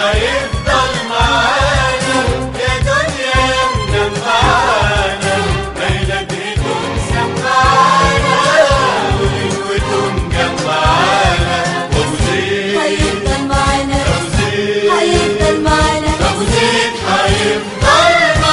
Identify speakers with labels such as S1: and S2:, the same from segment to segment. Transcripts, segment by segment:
S1: هيفضل معانا يا دنيا يا منفعانا ليلتكم سمعانا وليلتكم جمعانا ابو زيد
S2: هيفضل معانا
S1: ابو زيد
S2: هيفضل معانا
S1: ابو زيد هيفضل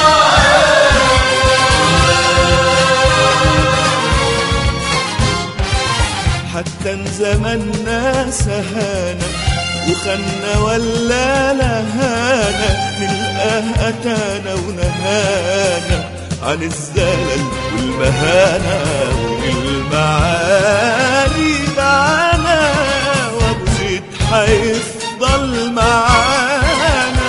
S3: حتى ان زماننا سهانا وخنا ولا لهانا نلقاه اتانا ونهانا عن الزلل والمهانة والمعاني معانا وابو زيد حيفضل معانا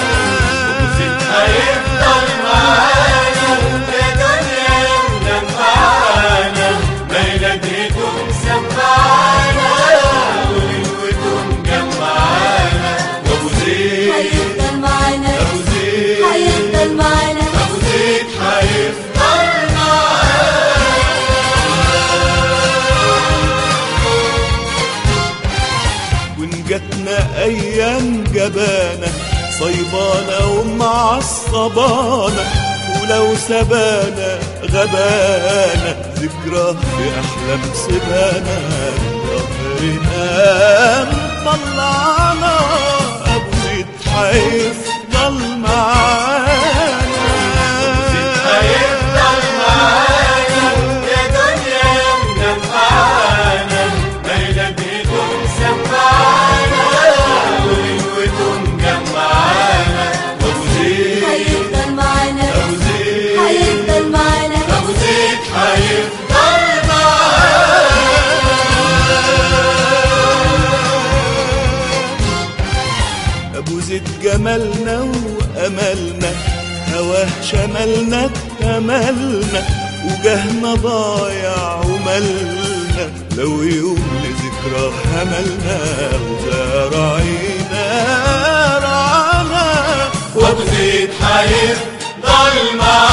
S1: هيفضل معانا يا دنيا يا منفعانا ليلتكم سمعانا وليلتكم جمعانا وابو زيد
S2: هيفضل معانا
S1: ابو زيد
S2: هيفضل معانا
S1: ابو زيد هيفضل
S3: وإن جاتنا أيام جبانة صيبانة ومعصبانة ولو سبانا غبانة ذكرى في أحلام سبانة ظهرنا مطلعنا أبو زيد حيفضل معانا
S1: هيفضل معانا يا دنيا يا منفعانا ليلتكم سمعانا وليلتكم جمعانا وابو زيد
S2: هيفضل معانا
S1: ابو زيد
S2: هيفضل معانا
S1: ابو زيد هيفضل
S3: ابو زيد جمالنا واملنا هواه شملنا اكتملنا وجهنا ضايع وملنا لو يوم لذكرى حملنا وزارعينا رعانا
S1: وابو زيد هيفضل معانا